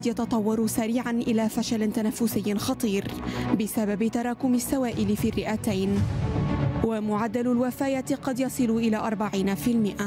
يتطور سريعا إلى فشل تنفسي خطير بسبب تراكم السوائل في الرئتين ومعدل الوفاة قد يصل إلى 40%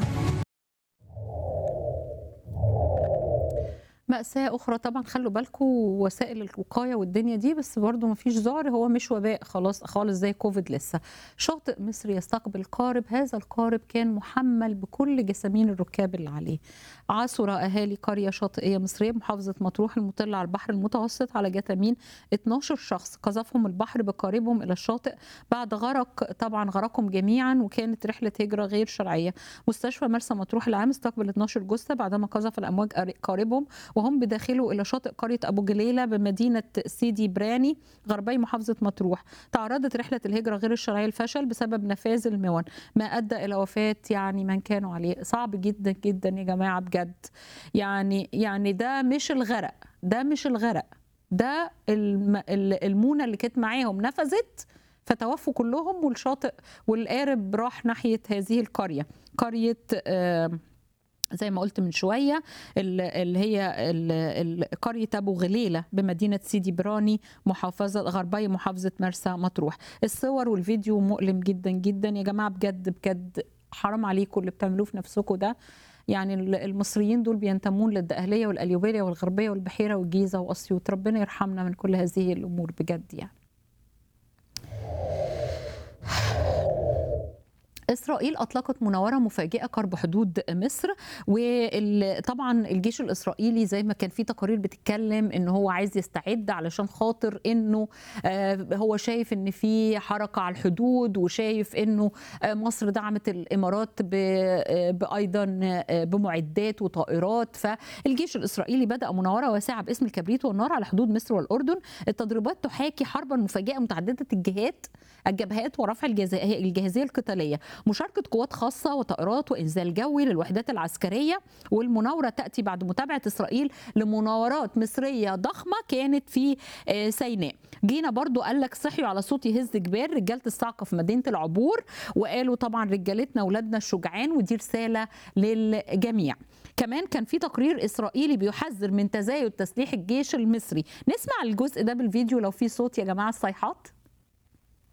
مأساة أخرى طبعا خلوا بالكم وسائل الوقاية والدنيا دي بس برضو مفيش ذعر هو مش وباء خلاص خالص زي كوفيد لسه شاطئ مصر يستقبل قارب هذا القارب كان محمل بكل جسامين الركاب اللي عليه عثر أهالي قرية شاطئية مصرية محافظة مطروح المطلة على البحر المتوسط على جثامين 12 شخص قذفهم البحر بقاربهم إلى الشاطئ بعد غرق طبعا غرقهم جميعا وكانت رحلة هجرة غير شرعية مستشفى مرسى مطروح العام استقبل 12 جثة بعدما قذف الأمواج قاربهم وهم بداخله إلى شاطئ قرية أبو جليلة بمدينة سيدي براني غربي محافظة مطروح تعرضت رحلة الهجرة غير الشرعية الفشل بسبب نفاذ المون ما أدى إلى وفاة يعني من كانوا عليه صعب جدا جدا يا جماعة بجد يعني يعني ده مش الغرق ده مش الغرق ده الم... المونة اللي كانت معاهم نفذت فتوفوا كلهم والشاطئ والقارب راح ناحية هذه القرية قرية آه زي ما قلت من شوية اللي هي قرية أبو غليلة بمدينة سيدي براني محافظة غربية محافظة مرسى مطروح الصور والفيديو مؤلم جدا جدا يا جماعة بجد بجد حرام عليكم اللي بتعملوه في نفسكم ده يعني المصريين دول بينتمون للدقهلية والقليوبية والغربية والبحيرة والجيزة وأسيوط ربنا يرحمنا من كل هذه الأمور بجد يعني اسرائيل اطلقت مناوره مفاجئه قرب حدود مصر وطبعا الجيش الاسرائيلي زي ما كان في تقارير بتتكلم ان هو عايز يستعد علشان خاطر انه هو شايف ان في حركه على الحدود وشايف انه مصر دعمت الامارات بايضا بمعدات وطائرات فالجيش الاسرائيلي بدا مناوره واسعه باسم الكبريت والنار على حدود مصر والاردن التدريبات تحاكي حربا مفاجئه متعدده الجهات الجبهات ورفع الجاهزيه القتاليه مشاركة قوات خاصة وطائرات وإنزال جوي للوحدات العسكرية والمناورة تأتي بعد متابعة إسرائيل لمناورات مصرية ضخمة كانت في سيناء جينا برضو قال لك صحيوا على صوت يهز جبال رجالة الصعقة في مدينة العبور وقالوا طبعا رجالتنا أولادنا الشجعان ودي رسالة للجميع كمان كان في تقرير إسرائيلي بيحذر من تزايد تسليح الجيش المصري نسمع الجزء ده بالفيديو لو في صوت يا جماعة الصيحات